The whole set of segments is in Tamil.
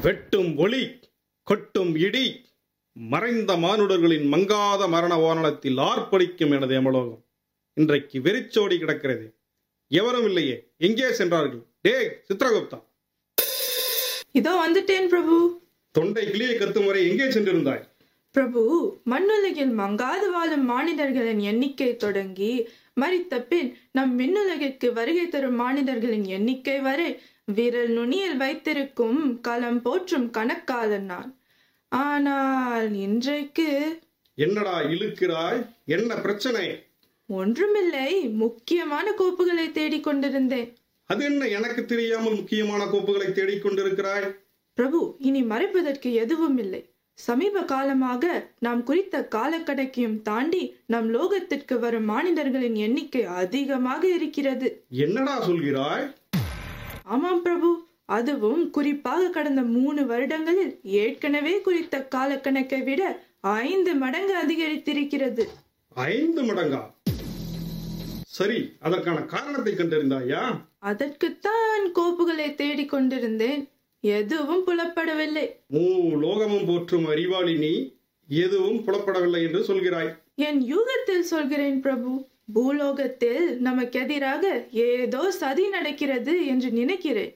வெட்டும் ஒளி கொட்டும் இடி மறைந்த மானுடர்களின் மங்காத மரண ஓரணத்தில் ஆர்ப்பரிக்கும் எனது எமலோகம் இன்றைக்கு வெறிச்சோடி கிடக்கிறது எவரும் இல்லையே எங்கே சென்றார்கள் டேய் சித்ரகுப்தா இதோ வந்துட்டேன் பிரபு தொண்டை கிளியை கத்தும் வரை எங்கே சென்றிருந்தாய் பிரபு மண்ணுலகில் மங்காது வாழும் மானிடர்களின் எண்ணிக்கை தொடங்கி மறித்த பின் நம் விண்ணுலகிற்கு வருகை தரும் மானிடர்களின் எண்ணிக்கை வரை விரல் நுனியில் வைத்திருக்கும் களம் போற்றும் கணக்காளன் நான் ஆனால் இன்றைக்கு என்னடா இழுக்கிறாய் என்ன பிரச்சனை ஒன்றுமில்லை முக்கியமான கோப்புகளை தேடிக் கொண்டிருந்தேன் அது என்ன எனக்கு தெரியாமல் முக்கியமான கோப்புகளை தேடிக் கொண்டிருக்கிறாய் பிரபு இனி மறைப்பதற்கு எதுவும் இல்லை சமீப காலமாக நாம் குறித்த காலக்கணக்கையும் தாண்டி நம் லோகத்திற்கு வரும் மானிடர்களின் எண்ணிக்கை அதிகமாக இருக்கிறது என்னடா சொல்கிறாய் ஆமாம் பிரபு அதுவும் குறிப்பாக கடந்த மூணு வருடங்களில் ஏற்கனவே குறித்த காலக்கணக்கை விட ஐந்து மடங்கு அதிகரித்திருக்கிறது ஐந்து மடங்கா சரி அதற்கான காரணத்தை கண்டறிந்தாயா அதற்குத்தான் கோப்புகளை தேடிக் கொண்டிருந்தேன் எதுவும் புலப்படவில்லை மூ லோகமும் போற்றும் அறிவாளி நீ எதுவும் புலப்படவில்லை என்று சொல்கிறாய் என் யூகத்தில் சொல்கிறேன் பிரபு பூலோகத்தில் நமக்கு எதிராக ஏதோ சதி நடக்கிறது என்று நினைக்கிறேன்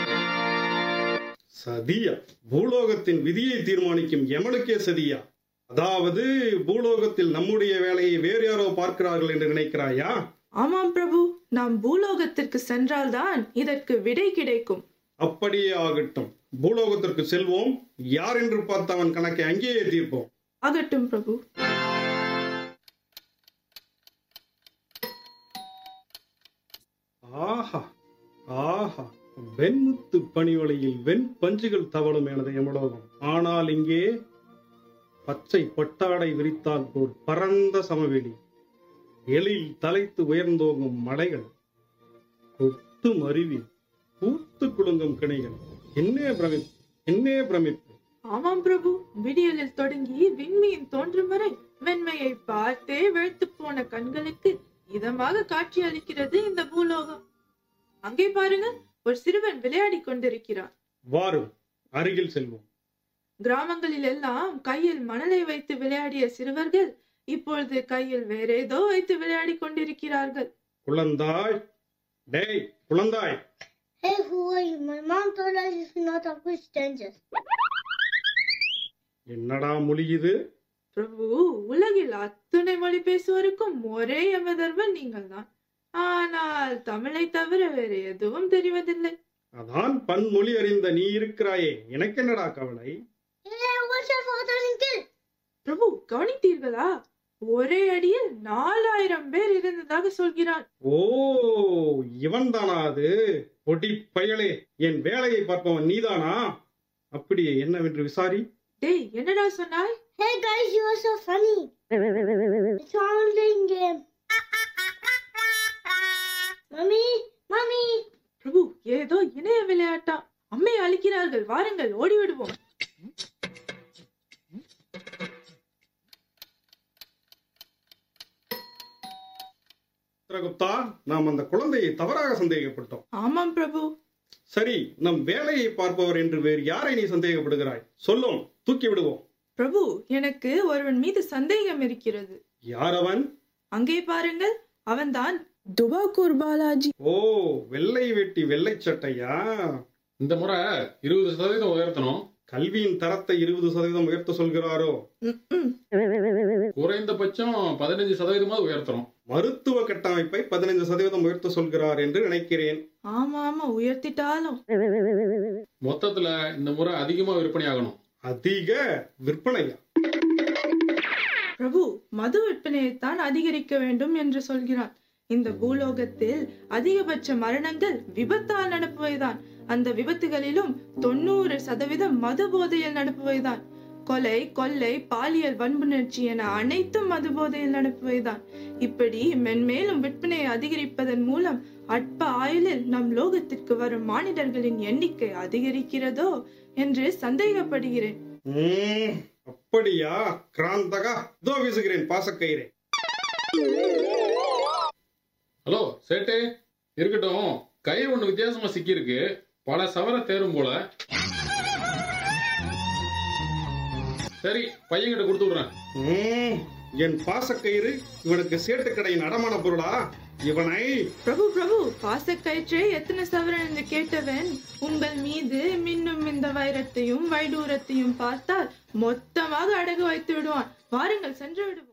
சதியா பூலோகத்தின் விதியை தீர்மானிக்கும் எமனுக்கே சதியா அதாவது பூலோகத்தில் நம்முடைய வேலையை வேறு யாரோ பார்க்கிறார்கள் என்று நினைக்கிறாயா ஆமாம் பிரபு நாம் பூலோகத்திற்கு சென்றால்தான் இதற்கு விடை கிடைக்கும் அப்படியே ஆகட்டும் பூலோகத்திற்கு செல்வோம் யார் என்று பார்த்து அவன் கணக்கை அங்கேயே தீர்ப்போம் ஆகட்டும் பிரபு ஆஹா ஆஹா வெண்முத்து பனிவலையில் வெண் பஞ்சுகள் தவழும் எனது எமலோகம் ஆனால் இங்கே பச்சை பட்டாடை விரித்தால் போல் பரந்த சமவெளி எழில் தலைத்து உயர்ந்தோங்கும் மலைகள் கொட்டும் அருவி பூத்து குலுங்கும் கிணைகள் என்னே பிரமிப்பு என்னே பிரமிப்பு ஆமாம் பிரபு விடியலில் தொடங்கி விண்மீன் தோன்றும் வரை வெண்மையை பார்த்தே வெளுத்து போன கண்களுக்கு இதமாக காட்சி அளிக்கிறது இந்த பூலோகம் அங்கே பாருங்க ஒரு சிறுவன் விளையாடிக் கொண்டிருக்கிறான் வாரும் அருகில் செல்வோம் கிராமங்களில் எல்லாம் கையில் மணலை வைத்து விளையாடிய சிறுவர்கள் இப்பொழுது கையில் வேற ஏதோ வைத்து விளையாடிக் கொண்டிருக்கிறார்கள் குழந்தாய் டேய் குழந்தாய் Hey, who are you? My mom told us you should not talk with strangers. என்னடா மொழி இது பிரபு உலகில் அத்தனை மொழி பேசுவோருக்கும் ஒரே யமதர்மன் நீங்கள் தான் ஆனால் தமிழை தவிர வேறு எதுவும் தெரிவதில்லை அதான் பன்மொழி அறிந்த நீ இருக்கிறாயே எனக்கு என்னடா கவலை Hey, what's your father and kill? பிரபு கவனித்தீர்களா ஒரே அடியில் நாலாயிரம் பேர் இருந்ததாக சொல்கிறான் ஓ இவன் தானா அது பொடி பயலே என் வேலையை பார்ப்பவன் நீதானா அப்படியே என்னவென்று விசாரி டேய் என்னடா சொன்னாய் Hey guys, you are so funny. It's online game. Mommy, mommy. பிரபு ஏதோ இணைய விளையாட்டா அம்மை அழிக்கிறார்கள் வாருங்கள் ஓடிவிடுவோம் சித்ரகுப்தா நாம் அந்த குழந்தையை தவறாக சந்தேகப்பட்டோம் ஆமாம் பிரபு சரி நம் வேலையை பார்ப்பவர் என்று வேறு யாரை நீ சந்தேகப்படுகிறாய் சொல்லும் தூக்கி விடுவோம் பிரபு எனக்கு ஒருவன் மீது சந்தேகம் இருக்கிறது யார் அவன் அங்கே பாருங்கள் அவன்தான் துபாக்கூர் பாலாஜி ஓ வெள்ளை வெட்டி வெள்ளை சட்டையா இந்த முறை இருபது சதவீதம் உயர்த்தணும் கல்வியின் தரத்தை இருபது சதவீதம் உயர்த்த சொல்கிறாரோ ம்ம். குறைந்தபட்சம் பதினஞ்சு சதவீதமாவது உயர்த்தணும் மருத்துவ கட்டமைப்பை பதினைந்து சதவீதம் உயர்த்த சொல்கிறார் என்று நினைக்கிறேன் ஆமா ஆமா உயர்த்திட்டாலும் மொத்தத்துல இந்த முறை அதிகமா விற்பனை ஆகணும் அதிக விற்பனையா பிரபு மது விற்பனையைத்தான் அதிகரிக்க வேண்டும் என்று சொல்கிறான் இந்த பூலோகத்தில் அதிகபட்ச மரணங்கள் விபத்தால் நடப்புவைதான் அந்த விபத்துகளிலும் தொண்ணூறு சதவீதம் மது போதையில் நடப்புவைதான் கொலை கொள்ளை பாலியல் வன்புணர்ச்சி என அனைத்தும் மது போதையில் நடப்புவைதான் இப்படி மென்மேலும் விற்பனையை அதிகரிப்பதன் மூலம் அற்ப ஆயுளில் நம் லோகத்திற்கு வரும் மானிடர்களின் எண்ணிக்கை அதிகரிக்கிறதோ என்று சந்தேகப்படுகிறேன் உம், அப்படியா கிராந்தகா இதோ வீசுகிறேன் பாசக்கயிறை ஹலோ சேட்டு இருக்கட்டும் கயிறு ஒண்ணு வித்தியாசமா சிக்கியிருக்கு பல சவர தேரும் போல சரி பையன்கிட்ட கொடுத்து விடுறேன் ம், என் பாசக்கயிறு இவனுக்கு சேட்டுக்கடையின் அடமான பொருளா இவனை பிரபு பிரபு பாசக்கயிற்றே எத்தனை சவரன் என்று கேட்டவன் உங்கள் மீது மின்னும் இந்த வைரத்தையும் வைடூரத்தையும் பார்த்தால் மொத்தமாக அடகு வைத்து விடுவான் வாருங்கள் சென்று விடுவோம்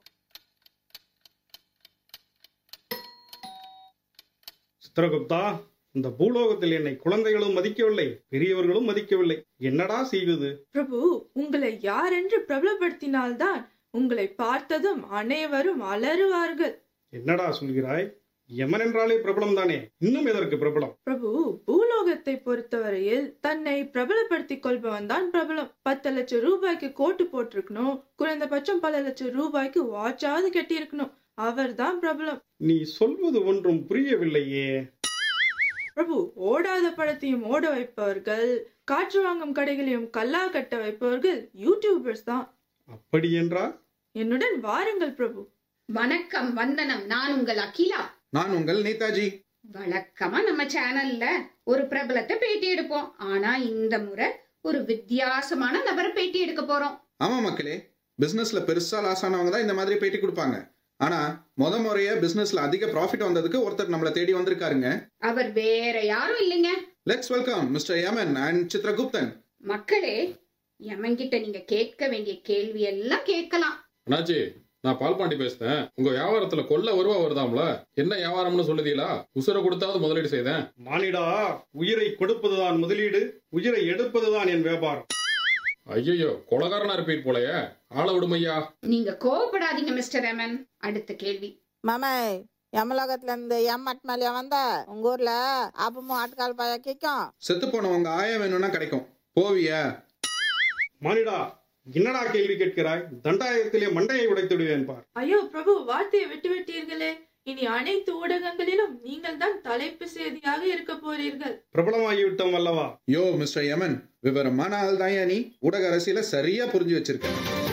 சித்திரகுப்தா இந்த பூலோகத்தில் என்னை குழந்தைகளும் மதிக்கவில்லை பெரியவர்களும் மதிக்கவில்லை என்னடா செய்வது பிரபு உங்களை யார் என்று பிரபலப்படுத்தினால்தான் உங்களை பார்த்ததும் அனைவரும் அலறுவார்கள் என்னடா சொல்கிறாய் யமன் என்றாலே பிரபலம் தானே இன்னும் எதற்கு பிரபலம் பிரபு பூலோகத்தை பொறுத்தவரையில் தன்னை பிரபலப்படுத்திக் கொள்பவன் தான் பிரபலம் பத்து லட்சம் ரூபாய்க்கு கோட்டு போட்டிருக்கணும் குறைந்தபட்சம் பல லட்சம் ரூபாய்க்கு வாட்சாவது கட்டியிருக்கணும் அவர்தான் பிரபலம் நீ சொல்வது ஒன்றும் புரியவில்லையே பிரபு ஓடாத படத்தையும் ஓட வைப்பவர்கள் காற்று வாங்கும் கடைகளையும் கல்லா கட்ட வைப்பவர்கள் யூடியூபர்ஸ் தான் அப்படி என்றால் என்னுடன் வாருங்கள் பிரபு வணக்கம் வந்தனம் நான் உங்கள் அகிலா நான் உங்கள் நேதாஜி வழக்கமா நம்ம சேனல்ல ஒரு பிரபலத்தை பேட்டி எடுப்போம் ஆனா இந்த முறை ஒரு வித்தியாசமான நபரை பேட்டி எடுக்க போறோம் ஆமா மக்களே பிசினஸ்ல பெருசா லாஸ் ஆனவங்க தான் இந்த மாதிரி பேட்டி கொடுப்பாங்க ஆனா முத முறையா பிசினஸ்ல அதிக ப்ராஃபிட் வந்ததுக்கு ஒருத்தர் நம்மள தேடி வந்திருக்காருங்க அவர் வேற யாரும் இல்லைங்க let's welcome mister Yaman and Chitraguptan மக்களே எமன்கிட்ட நீங்க கேட்க வேண்டிய கேள்வி எல்லாம் கேட்கலாம் அண்ணாச்சி நான் பால்பாண்டி பேசுறேன் உங்க வியாபாரத்துல கொள்ள வருவா வருதாம்ல என்ன வியாபாரம்னு சொல்லுதீங்களா உசுரை கொடுத்தாவது முதலீடு செய்தேன் மானிடா உயிரை கொடுப்பதுதான் முதலீடு உயிரை எடுப்பதுதான் என் வியாபாரம் ஐயோ கொலகாரனா இருப்பீர் போலயே ஆள விடுமையா நீங்க கோவப்படாதீங்க மிஸ்டர் எமன் அடுத்த கேள்வி மாமே யமலோகத்துல இருந்து எம் அட்மாலியா வந்த உங்க ஊர்ல அப்பமும் ஆட்கால் பாயா கேக்கும் செத்து போனவங்க ஆயா வேணும்னா கிடைக்கும் போவியா மானிடா என்னடா கேள்வி கேட்கிறாய் தண்டாயத்திலே மண்டையை உடைத்து விடுவேன் பார் ஐயோ பிரபு வார்த்தையை விட்டு விட்டீர்களே இனி அனைத்து ஊடகங்களிலும் நீங்கள் தான் தலைப்பு செய்தியாக இருக்க போறீர்கள் பிரபலமாகிவிட்டோம் அல்லவா யோ மிஸ்டர் யமன் விவரமான ஆள் தான் நீ ஊடக அரசியல சரியா புரிஞ்சு வச்சிருக்க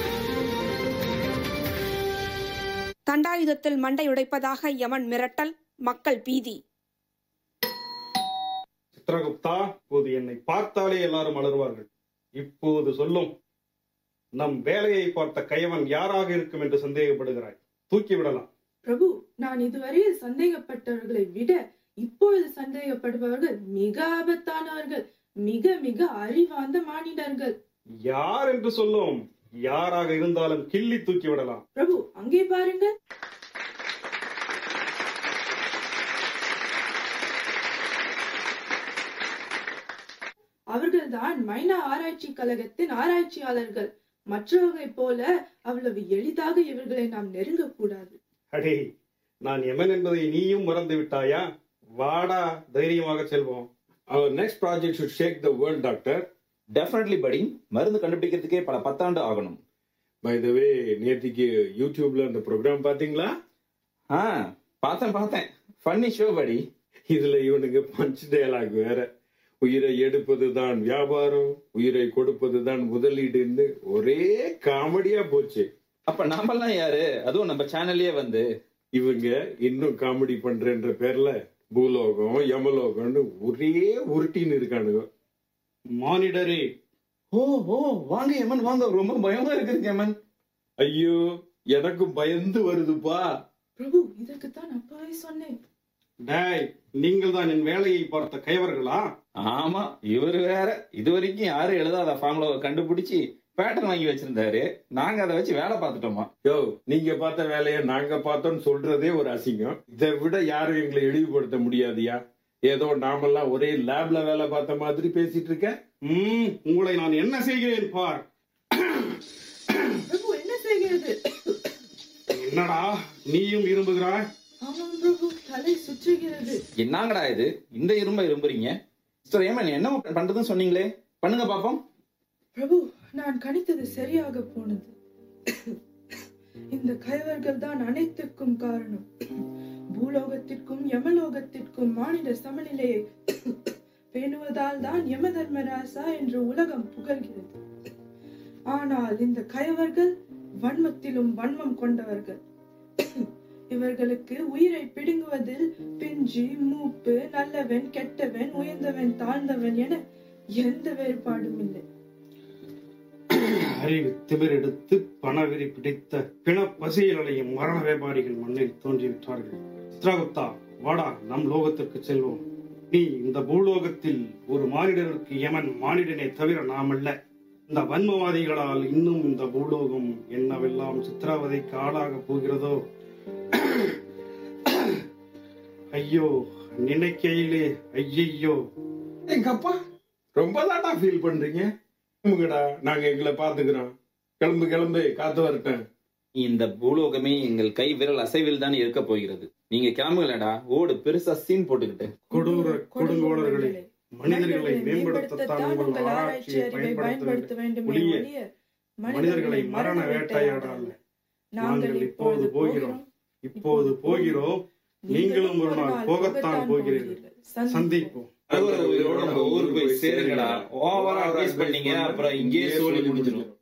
தண்டாயுதத்தில் மண்டை உடைப்பதாக யமன் மிரட்டல் மக்கள் பீதி சித்ரகுப்தா இப்போது என்னை பார்த்தாலே எல்லாரும் அலறுவார்கள் இப்போது சொல்லும் நம் வேலையை பார்த்த கயவன் யாராக இருக்கும் என்று சந்தேகப்படுகிறாய் தூக்கி விடலாம் பிரபு நான் இதுவரையில் சந்தேகப்பட்டவர்களை விட இப்பொழுது சந்தேகப்படுபவர்கள் மிக ஆபத்தானவர்கள் மிக மிக அறிவார்ந்த மானிடர்கள் யார் என்று சொல்லும் யாராக இருந்தாலும் கிள்ளி தூக்கி விடலாம் பிரபு அங்கே பாருங்கள் அவர்கள்தான் மைனா ஆராய்ச்சி கழகத்தின் ஆராய்ச்சியாளர்கள் மற்றவர்களைப் போல அவ்வளவு எளிதாக இவர்களை நாம் நெருங்கக்கூடாது அடே நான் எமன் என்பதை நீயும் மறந்து விட்டாயா வாடா தைரியமாக செல்வோம் Our next project should shake the world, doctor. Definitely படி மருந்து கண்டுபிடிக்கிறதுக்கே பல பத்தாண்டு ஆகணும் By the way, நேத்திக்கு யூடியூப்ல அந்த ப்ரோக்ராம் பாத்தீங்களா ஆ பார்த்தேன் பார்த்தேன் ஃபன்னி ஷோ படி இதுல இவனுங்க பஞ்ச் டயலாக் வேற உயிரை எடுப்பதுதான் வியாபாரம் உயிரை கொடுப்பதுதான் முதலீடுன்னு ஒரே காமெடியா போச்சு அப்ப நாமெல்லாம் யாரு அதுவும் நம்ம சேனல்லயே வந்து இவங்க இன்னும் காமெடி பண்றேன்ற பேர்ல பூலோகம் யமலோகம்னு ஒரே உருட்டின்னு இருக்கானுங்க மானிடரே ஓ ஓ வாங்க யமன் வாங்க ரொம்ப பயமா இருக்குதுங்க யமன் ஐயோ எனக்கும் பயந்து வருதுப்பா பிரபு இதற்குத்தான் அப்பவே சொன்னேன் டேய் நீங்கள் தான் என் வேலையை பார்த்த கயவர்களா ஆமா இவர் வேற இது வரைக்கும் யாரும் எழுதாத ஃபார்முலாவை கண்டுபிடிச்சு பேட்டர்ன் வாங்கி வச்சிருந்தாரு நாங்க அதை வச்சு வேலை பார்த்துட்டோமா யோ நீங்க பார்த்த வேலையை நாங்க பார்த்தோம்னு சொல்றதே ஒரு அசிங்கம் இதை விட யாரும் எங்களை இழிவுபடுத்த முடியாதியா ஏதோ நாமெல்லாம் ஒரே லேப்ல வேலை பார்த்த மாதிரி பேசிட்டு இருக்க ம் உங்களை நான் என்ன செய்கிறேன் பார் பிரபு என்ன செய்கிறது என்னடா நீயும் விரும்புகிறாய் ஆமாம் பிரபு தலை சுற்றுகிறது என்னங்கடா இது இந்த இரும்ப இரும்புறீங்க மிஸ்டர் ஏமன் என்ன பண்றதுன்னு சொன்னீங்களே பண்ணுங்க பாப்போம் பிரபு நான் கணித்தது சரியாக போனது இந்த கைவர்கள் தான் அனைத்துக்கும் காரணம் பூலோகத்திற்கும் யமலோகத்திற்கும் மானிட சமநிலையை பேணுவதால் தான் யம தர்மராசா என்று உலகம் புகழ்கிறது ஆனால் இந்த கயவர்கள் வன்மத்திலும் வன்மம் கொண்டவர்கள் இவர்களுக்கு உயிரை பிடுங்குவதில் பிஞ்சி மூப்பு நல்லவன் கெட்டவன் உயர்ந்தவன் தாழ்ந்தவன் என எந்த வேறுபாடும் இல்லை அறிவு திமிரெடுத்து பணவெறி பிடித்த பிண பசியில் அலையும் மரண வியாபாரிகள் மண்ணில் தோன்றிவிட்டார்கள் சித்ராகுப்தா வாடா நம் லோகத்திற்கு செல்வோம் நீ இந்த பூலோகத்தில் ஒரு மானிடருக்கு யமன் மானிடனை தவிர நாம் அல்ல இந்த வன்மவாதிகளால் இன்னும் இந்த பூலோகம் என்னவெல்லாம் சித்திராவதைக்கு ஆளாக போகிறதோ ஐயோ நினைக்கையிலே ஐயையோ எங்க அப்பா ரொம்ப தாட்டா ஃபீல் பண்றீங்க கிளம்புங்கடா நாங்க எங்களை பாத்துக்கிறோம் கிளம்பு கிளம்பு காத்து வரட்டேன் இந்த பூலோகமே எங்கள் கை விரல் அசைவில் தான் இருக்க போகிறது நீங்க கிளம்புங்களடா ஓடு பெருசா சீன் போட்டுக்கிட்டு கொடூர கொடுங்கோளர்களே மனிதர்களை மேம்படுத்தத்தான் உங்கள் ஆராய்ச்சியை பயன்படுத்த வேண்டும் ஒழிய மனிதர்களை மரண வேட்டையாடால் நாங்கள் இப்போது போகிறோம் இப்போது போகிறோம் நீங்களும் ஒரு நாள் போகத்தான் போகிறீர்கள் சந்திப்போம் உயிரோட நம்ம ஊருக்கு போய் சேருங்கடா ஓவரா அட்வைஸ் பண்ணீங்க அப்புறம் இங்கேயே சோழி முடிஞ்சிடும்